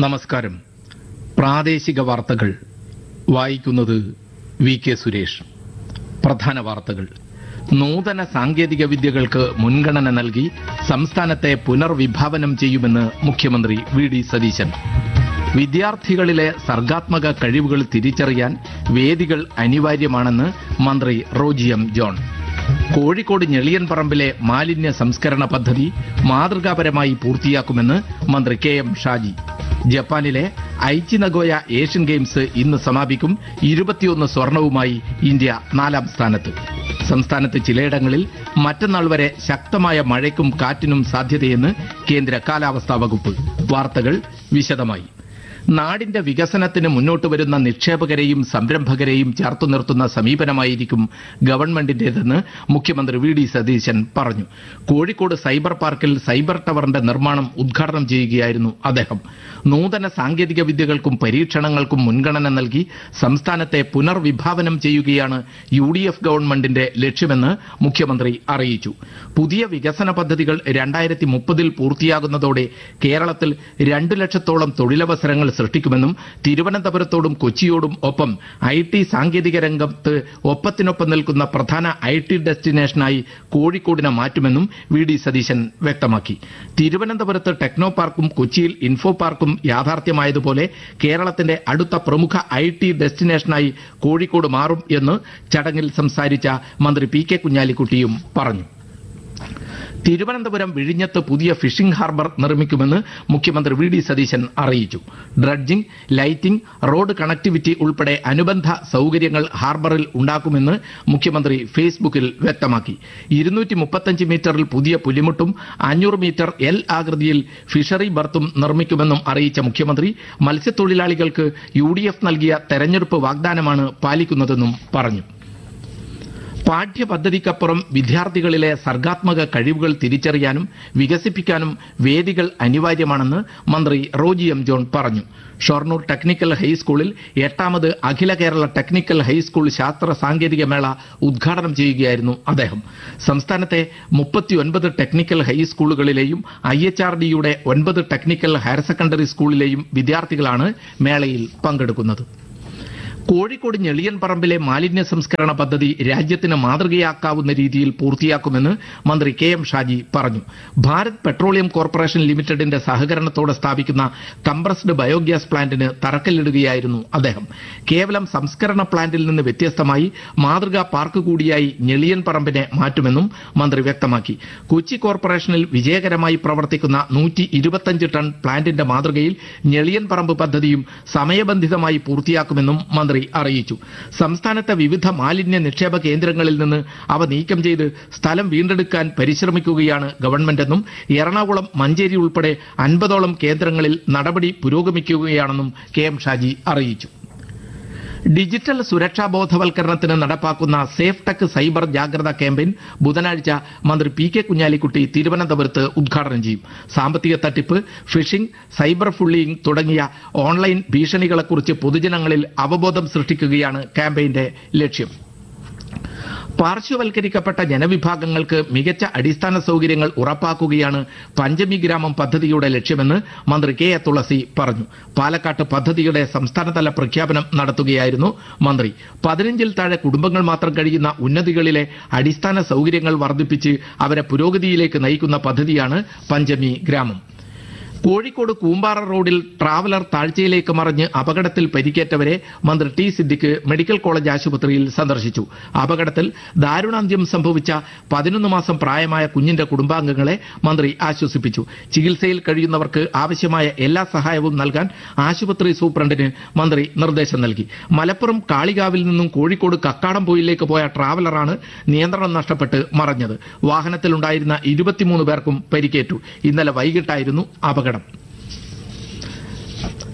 നമസ്കാരം പ്രാദേശിക വാർത്തകൾ വായിക്കുന്നത് വി കെ സുരേഷ് പ്രധാന വാർത്തകൾ നൂതന സാങ്കേതിക വിദ്യകൾക്ക് മുൻഗണന നൽകി സംസ്ഥാനത്തെ പുനർവിഭാവനം ചെയ്യുമെന്ന് മുഖ്യമന്ത്രി വി ഡി സതീശൻ വിദ്യാർത്ഥികളിലെ സർഗാത്മക കഴിവുകൾ തിരിച്ചറിയാൻ വേദികൾ അനിവാര്യമാണെന്ന് മന്ത്രി റോജി എം ജോൺ കോഴിക്കോട് ഞെളിയൻപറമ്പിലെ മാലിന്യ സംസ്കരണ പദ്ധതി മാതൃകാപരമായി പൂർത്തിയാക്കുമെന്ന് മന്ത്രി കെ എം ഷാജി ജപ്പാനിലെ ഐച്ചി നഗോയ ഏഷ്യൻ ഗെയിംസ് ഇന്ന് സമാപിക്കും ഇരുപത്തിയൊന്ന് സ്വർണവുമായി ഇന്ത്യ നാലാം സ്ഥാനത്ത് സംസ്ഥാനത്ത് ചിലയിടങ്ങളിൽ മറ്റന്നാൾ വരെ ശക്തമായ മഴയ്ക്കും കാറ്റിനും സാധ്യതയെന്ന് കേന്ദ്ര കാലാവസ്ഥാ വകുപ്പ് വാർത്തകൾ വിശദമായി നാടിന്റെ വികസനത്തിന് മുന്നോട്ട് വരുന്ന നിക്ഷേപകരെയും സംരംഭകരെയും ചേർത്തു നിർത്തുന്ന സമീപനമായിരിക്കും ഗവൺമെന്റിന്റേതെന്ന് മുഖ്യമന്ത്രി വി ഡി സതീശൻ പറഞ്ഞു കോഴിക്കോട് സൈബർ പാർക്കിൽ സൈബർ ടവറിന്റെ നിർമ്മാണം ഉദ്ഘാടനം ചെയ്യുകയായിരുന്നു അദ്ദേഹം നൂതന സാങ്കേതിക വിദ്യകൾക്കും പരീക്ഷണങ്ങൾക്കും മുൻഗണന നൽകി സംസ്ഥാനത്തെ പുനർവിഭാവനം ചെയ്യുകയാണ് യു ഡി എഫ് ഗവൺമെന്റിന്റെ ലക്ഷ്യമെന്ന് മുഖ്യമന്ത്രി അറിയിച്ചു പുതിയ വികസന പദ്ധതികൾ രണ്ടായിരത്തി മുപ്പതിൽ പൂർത്തിയാകുന്നതോടെ കേരളത്തിൽ രണ്ടു ലക്ഷത്തോളം തൊഴിലവസരങ്ങൾ സൃഷ്ടിക്കുമെന്നും തിരുവനന്തപുരത്തോടും കൊച്ചിയോടും ഒപ്പം ഐ ടി സാങ്കേതിക രംഗത്ത് ഒപ്പത്തിനൊപ്പം നിൽക്കുന്ന പ്രധാന ഐ ടി ഡെസ്റ്റിനേഷനായി കോഴിക്കോടിനെ മാറ്റുമെന്നും വി ഡി സതീശൻ വ്യക്തമാക്കി തിരുവനന്തപുരത്ത് ടെക്നോ പാർക്കും കൊച്ചിയിൽ ഇൻഫോ പാർക്കും യാഥാർത്ഥ്യമായതുപോലെ കേരളത്തിന്റെ അടുത്ത പ്രമുഖ ഐ ടി ഡെസ്റ്റിനേഷനായി കോഴിക്കോട് മാറും എന്ന് ചടങ്ങിൽ സംസാരിച്ച മന്ത്രി പി കെ കുഞ്ഞാലിക്കുട്ടിയും പറഞ്ഞു തിരുവനന്തപുരം വിഴിഞ്ഞത്ത് പുതിയ ഫിഷിംഗ് ഹാർബർ നിർമ്മിക്കുമെന്ന് മുഖ്യമന്ത്രി വി ഡി സതീശൻ അറിയിച്ചു ഡ്രഡ്ജിംഗ് ലൈറ്റിംഗ് റോഡ് കണക്ടിവിറ്റി ഉൾപ്പെടെ അനുബന്ധ സൌകര്യങ്ങൾ ഹാർബറിൽ ഉണ്ടാക്കുമെന്ന് മുഖ്യമന്ത്രി ഫേസ്ബുക്കിൽ വ്യക്തമാക്കി ഇരുന്നൂറ്റി മുപ്പത്തഞ്ച് മീറ്ററിൽ പുതിയ പുലിമുട്ടും അഞ്ഞൂറ് മീറ്റർ എൽ ആകൃതിയിൽ ഫിഷറി ബർത്തും നിർമ്മിക്കുമെന്നും അറിയിച്ച മുഖ്യമന്ത്രി മത്സ്യത്തൊഴിലാളികൾക്ക് യു ഡി എഫ് നൽകിയ തെരഞ്ഞെടുപ്പ് വാഗ്ദാനമാണ് പാലിക്കുന്നതെന്നും പറഞ്ഞു പാഠ്യപദ്ധതിക്കപ്പുറം വിദ്യാർത്ഥികളിലെ സർഗാത്മക കഴിവുകൾ തിരിച്ചറിയാനും വികസിപ്പിക്കാനും വേദികൾ അനിവാര്യമാണെന്ന് മന്ത്രി റോജി എം ജോൺ പറഞ്ഞു ഷൊർണൂർ ടെക്നിക്കൽ ഹൈസ്കൂളിൽ എട്ടാമത് അഖില കേരള ടെക്നിക്കൽ ഹൈസ്കൂൾ ശാസ്ത്ര സാങ്കേതിക മേള ഉദ്ഘാടനം ചെയ്യുകയായിരുന്നു അദ്ദേഹം സംസ്ഥാനത്തെ മുപ്പത്തിയൊൻപത് ടെക്നിക്കൽ ഹൈസ്കൂളുകളിലെയും ഐ എച്ച് ആർ ഡിയുടെ ഒൻപത് ടെക്നിക്കൽ ഹയർ സെക്കൻഡറി സ്കൂളിലെയും വിദ്യാർത്ഥികളാണ് മേളയിൽ പങ്കെടുക്കുന്നത് കോഴിക്കോട് ഞെളിയൻപറമ്പിലെ മാലിന്യ സംസ്കരണ പദ്ധതി രാജ്യത്തിന് മാതൃകയാക്കാവുന്ന രീതിയിൽ പൂർത്തിയാക്കുമെന്ന് മന്ത്രി കെ എം ഷാജി പറഞ്ഞു ഭാരത് പെട്രോളിയം കോർപ്പറേഷൻ ലിമിറ്റഡിന്റെ സഹകരണത്തോടെ സ്ഥാപിക്കുന്ന കംപ്രസ്ഡ് ബയോഗ്യാസ് പ്ലാന്റിന് തറക്കല്ലിടുകയായിരുന്നു അദ്ദേഹം കേവലം സംസ്കരണ പ്ലാന്റിൽ നിന്ന് വ്യത്യസ്തമായി മാതൃകാ പാർക്ക് കൂടിയായി ഞെളിയൻപറമ്പിനെ മാറ്റുമെന്നും മന്ത്രി വ്യക്തമാക്കി കൊച്ചി കോർപ്പറേഷനിൽ വിജയകരമായി പ്രവർത്തിക്കുന്ന നൂറ്റി ഇരുപത്തഞ്ച് ടൺ പ്ലാന്റിന്റെ മാതൃകയിൽ ഞെളിയൻപറമ്പ് പദ്ധതിയും സമയബന്ധിതമായി പൂർത്തിയാക്കുമെന്നും മന്ത്രി അറിയിച്ചു സംസ്ഥാനത്തെ വിവിധ മാലിന്യ നിക്ഷേപ കേന്ദ്രങ്ങളിൽ നിന്ന് അവ നീക്കം ചെയ്ത് സ്ഥലം വീണ്ടെടുക്കാൻ പരിശ്രമിക്കുകയാണ് ഗവൺമെന്റെന്നും എറണാകുളം മഞ്ചേരി ഉൾപ്പെടെ അൻപതോളം കേന്ദ്രങ്ങളിൽ നടപടി പുരോഗമിക്കുകയാണെന്നും കെ എം ഷാജി അറിയിച്ചു ഡിജിറ്റൽ സുരക്ഷാ ബോധവൽക്കരണത്തിന് നടപ്പാക്കുന്ന സേഫ് ടെക് സൈബർ ജാഗ്രത ക്യാമ്പയിൻ ബുധനാഴ്ച മന്ത്രി പി കെ കുഞ്ഞാലിക്കുട്ടി തിരുവനന്തപുരത്ത് ഉദ്ഘാടനം ചെയ്യും സാമ്പത്തിക തട്ടിപ്പ് ഫിഷിംഗ് സൈബർ ഫുള്ളിംഗ് തുടങ്ങിയ ഓൺലൈൻ ഭീഷണികളെക്കുറിച്ച് പൊതുജനങ്ങളിൽ അവബോധം സൃഷ്ടിക്കുകയാണ് ക്യാമ്പയിന്റെ ലക്ഷ്യം പാർശ്വവൽക്കരിക്കപ്പെട്ട ജനവിഭാഗങ്ങൾക്ക് മികച്ച അടിസ്ഥാന സൗകര്യങ്ങൾ ഉറപ്പാക്കുകയാണ് പഞ്ചമി ഗ്രാമം പദ്ധതിയുടെ ലക്ഷ്യമെന്ന് മന്ത്രി കെ എ തുളസി പറഞ്ഞു പാലക്കാട്ട് പദ്ധതിയുടെ സംസ്ഥാനതല പ്രഖ്യാപനം നടത്തുകയായിരുന്നു മന്ത്രി പതിനഞ്ചിൽ താഴെ കുടുംബങ്ങൾ മാത്രം കഴിയുന്ന ഉന്നതികളിലെ അടിസ്ഥാന സൗകര്യങ്ങൾ വർദ്ധിപ്പിച്ച് അവരെ പുരോഗതിയിലേക്ക് നയിക്കുന്ന പദ്ധതിയാണ് പഞ്ചമി ഗ്രാമം കോഴിക്കോട് കൂമ്പാറ റോഡിൽ ട്രാവലർ താഴ്ചയിലേക്ക് മറിഞ്ഞ് അപകടത്തിൽ പരിക്കേറ്റവരെ മന്ത്രി ടി സിദ്ദിഖ് മെഡിക്കൽ കോളേജ് ആശുപത്രിയിൽ സന്ദർശിച്ചു അപകടത്തിൽ ദാരുണാന്ത്യം സംഭവിച്ച പതിനൊന്ന് മാസം പ്രായമായ കുഞ്ഞിന്റെ കുടുംബാംഗങ്ങളെ മന്ത്രി ആശ്വസിപ്പിച്ചു ചികിത്സയിൽ കഴിയുന്നവർക്ക് ആവശ്യമായ എല്ലാ സഹായവും നൽകാൻ ആശുപത്രി സൂപ്രണ്ടിന് മന്ത്രി നിർദ്ദേശം നൽകി മലപ്പുറം കാളികാവിൽ നിന്നും കോഴിക്കോട് കക്കാടംപൊയിലേക്ക് പോയ ട്രാവലറാണ് നിയന്ത്രണം നഷ്ടപ്പെട്ട് മറഞ്ഞത് വാഹനത്തിലുണ്ടായിരുന്ന ഇരുപത്തിമൂന്ന് പേർക്കും പരിക്കേറ്റു ഇന്നലെ വൈകിട്ടായിരുന്നു അപകടം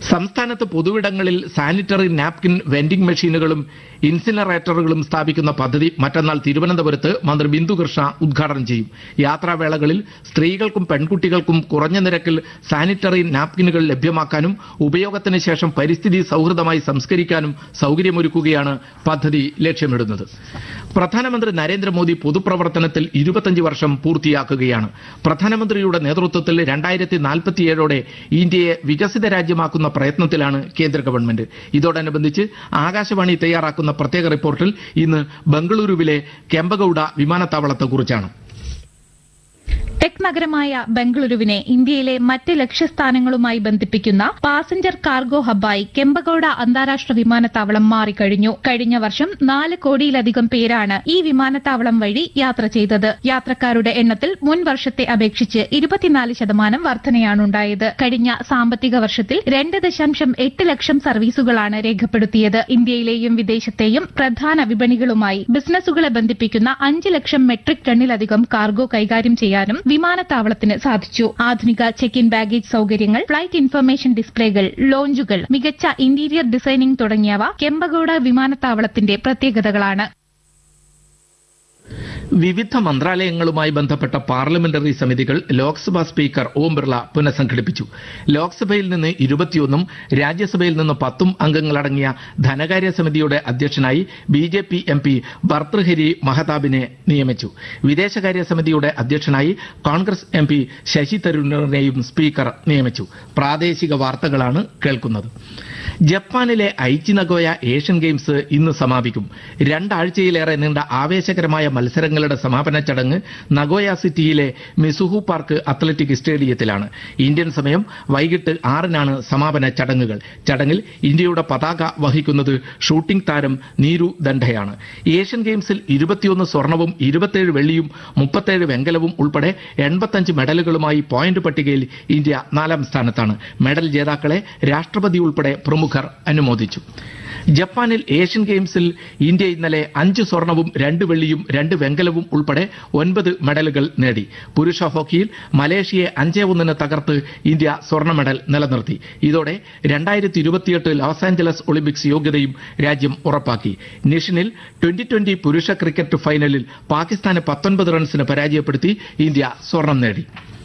സംസ്ഥാനത്ത് പൊതുവിടങ്ങളിൽ സാനിറ്ററി നാപ്കിൻ വെൻഡിംഗ് മെഷീനുകളും ഇൻസിനറേറ്ററുകളും സ്ഥാപിക്കുന്ന പദ്ധതി മറ്റന്നാൾ തിരുവനന്തപുരത്ത് മന്ത്രി ബിന്ദു കൃഷ്ണ ഉദ്ഘാടനം ചെയ്യും യാത്രാവേളകളിൽ സ്ത്രീകൾക്കും പെൺകുട്ടികൾക്കും കുറഞ്ഞ നിരക്കിൽ സാനിറ്ററി നാപ്കിനുകൾ ലഭ്യമാക്കാനും ഉപയോഗത്തിന് ശേഷം പരിസ്ഥിതി സൗഹൃദമായി സംസ്കരിക്കാനും സൗകര്യമൊരുക്കുകയാണ് പദ്ധതി ലക്ഷ്യമിടുന്നത് പ്രധാനമന്ത്രി നരേന്ദ്രമോദി പൊതുപ്രവർത്തനത്തിൽ ഇരുപത്തഞ്ച് വർഷം പൂർത്തിയാക്കുകയാണ് പ്രധാനമന്ത്രിയുടെ നേതൃത്വത്തിൽ രണ്ടായിരത്തി നാൽപ്പത്തിയേഴോടെ ഇന്ത്യയെ വികസിത രാജ്യമാക്കുന്ന പ്രയത്നത്തിലാണ് കേന്ദ്ര ഗവൺമെന്റ് ഇതോടനുബന്ധിച്ച് ആകാശവാണി തയ്യാറാക്കുന്ന പ്രത്യേക റിപ്പോർട്ടിൽ ഇന്ന് ബംഗളൂരുവിലെ കെമ്പഗൌഡ വിമാനത്താവളത്തെക്കുറിച്ചാണ് ടെക് നഗരമായ ബംഗളൂരുവിനെ ഇന്ത്യയിലെ മറ്റ് ലക്ഷ്യസ്ഥാനങ്ങളുമായി ബന്ധിപ്പിക്കുന്ന പാസഞ്ചർ കാർഗോ ഹബ്ബായി കെമ്പഗൌഡ അന്താരാഷ്ട്ര വിമാനത്താവളം മാറിക്കഴിഞ്ഞു കഴിഞ്ഞ വർഷം നാല് കോടിയിലധികം പേരാണ് ഈ വിമാനത്താവളം വഴി യാത്ര ചെയ്തത് യാത്രക്കാരുടെ എണ്ണത്തിൽ മുൻ വർഷത്തെ അപേക്ഷിച്ച് ഇരുപത്തിനാല് ശതമാനം വർധനയാണുണ്ടായത് കഴിഞ്ഞ സാമ്പത്തിക വർഷത്തിൽ രണ്ട് ദശാംശം എട്ട് ലക്ഷം സർവീസുകളാണ് രേഖപ്പെടുത്തിയത് ഇന്ത്യയിലെയും വിദേശത്തെയും പ്രധാന വിപണികളുമായി ബിസിനസ്സുകളെ ബന്ധിപ്പിക്കുന്ന അഞ്ച് ലക്ഷം മെട്രിക് ടണ്ണിലധികം കാർഗോ കൈകാര്യം ചെയ്യാനും വിമാനത്താവളത്തിന് സാധിച്ചു ആധുനിക ചെക്ക് ഇൻ ബാഗേജ് സൌകര്യങ്ങൾ ഫ്ലൈറ്റ് ഇൻഫർമേഷൻ ഡിസ്പ്ലേകൾ ലോഞ്ചുകൾ മികച്ച ഇന്റീരിയർ ഡിസൈനിംഗ് തുടങ്ങിയവ കെമ്പഗൌഡ വിമാനത്താവളത്തിന്റെ പ്രത്യേകതകളാണ് വിവിധ മന്ത്രാലയങ്ങളുമായി ബന്ധപ്പെട്ട പാർലമെന്ററി സമിതികൾ ലോക്സഭാ സ്പീക്കർ ഓം ബിർള പുനഃസംഘടിപ്പിച്ചു ലോക്സഭയിൽ നിന്ന് ഇരുപത്തിയൊന്നും രാജ്യസഭയിൽ നിന്ന് പത്തും അംഗങ്ങളടങ്ങിയ ധനകാര്യ സമിതിയുടെ അധ്യക്ഷനായി B J P M P Bhartruhari മഹതാബിനെ നിയമിച്ചു വിദേശകാര്യ സമിതിയുടെ അധ്യക്ഷനായി കോൺഗ്രസ് എം പി ശശി തരൂരിനെയും സ്പീക്കർ നിയമിച്ചു പ്രാദേശിക വാർത്തകളാണ് കേൾക്കുന്നത് ജപ്പാനിലെ ഐച്ചി നഗോയ ഏഷ്യൻ ഗെയിംസ് ഇന്ന് സമാപിക്കും രണ്ടാഴ്ചയിലേറെ നീണ്ട ആവേശകരമായ മത്സരങ്ങളുടെ സമാപന ചടങ്ങ് നഗോയ സിറ്റിയിലെ മിസുഹു പാർക്ക് അത്ലറ്റിക് സ്റ്റേഡിയത്തിലാണ് ഇന്ത്യൻ സമയം വൈകിട്ട് ആറിനാണ് സമാപന ചടങ്ങുകൾ ചടങ്ങിൽ ഇന്ത്യയുടെ പതാക വഹിക്കുന്നത് ഷൂട്ടിംഗ് താരം നീരു ദണ്ഡയാണ് ഏഷ്യൻ ഗെയിംസിൽ ഇരുപത്തിയൊന്ന് സ്വർണവും ഇരുപത്തിയേഴ് വെള്ളിയും മുപ്പത്തേഴ് വെങ്കലവും ഉൾപ്പെടെ എൺപത്തഞ്ച് മെഡലുകളുമായി പോയിന്റ് പട്ടികയിൽ ഇന്ത്യ നാലാം സ്ഥാനത്താണ് മെഡൽ ജേതാക്കളെ രാഷ്ട്രപതി ഉൾപ്പെടെ പ്രമുഖർ അനുമോദിച്ചു ജപ്പാനിൽ ഏഷ്യൻ ഗെയിംസിൽ ഇന്ത്യ ഇന്നലെ അഞ്ച് സ്വർണവും രണ്ട് വെള്ളിയും രണ്ട് വെങ്കലവും ഉൾപ്പെടെ ഒൻപത് മെഡലുകൾ നേടി പുരുഷ ഹോക്കിയിൽ മലേഷ്യയെ അഞ്ചേ ഒന്നിന് തകർത്ത് ഇന്ത്യ സ്വർണ്ണ മെഡൽ നിലനിർത്തി ഇതോടെ രണ്ടായിരത്തി ഇരുപത്തിയെട്ട് ലോസ് ആഞ്ചലസ് ഒളിമ്പിക്സ് യോഗ്യതയും രാജ്യം ഉറപ്പാക്കി നിഷിനിൽ ട്വന്റി ട്വന്റി പുരുഷ ക്രിക്കറ്റ് ഫൈനലിൽ പാകിസ്ഥാനെ പത്തൊൻപത് റൺസിന് പരാജയപ്പെടുത്തി ഇന്ത്യ സ്വർണം നേടി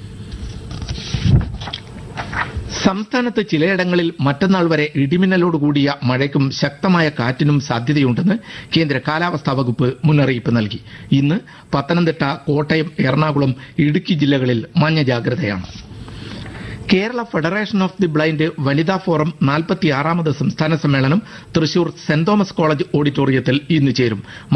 സംസ്ഥാനത്ത് ചിലയിടങ്ങളിൽ മറ്റന്നാൾ വരെ ഇടിമിന്നലോടുകൂടിയ മഴയ്ക്കും ശക്തമായ കാറ്റിനും സാധ്യതയുണ്ടെന്ന് കേന്ദ്ര കാലാവസ്ഥാ വകുപ്പ് മുന്നറിയിപ്പ് നൽകി ഇന്ന് പത്തനംതിട്ട കോട്ടയം എറണാകുളം ഇടുക്കി ജില്ലകളിൽ മഞ്ഞ ജാഗ്രതയാണ് Kerala federation of the blind വനിതാ ഫോറം നാൽപ്പത്തിയാറാമത് സംസ്ഥാന സമ്മേളനം തൃശൂർ സെന്റ് തോമസ് കോളേജ് ഓഡിറ്റോറിയത്തിൽ ഇന്ന് ചേരും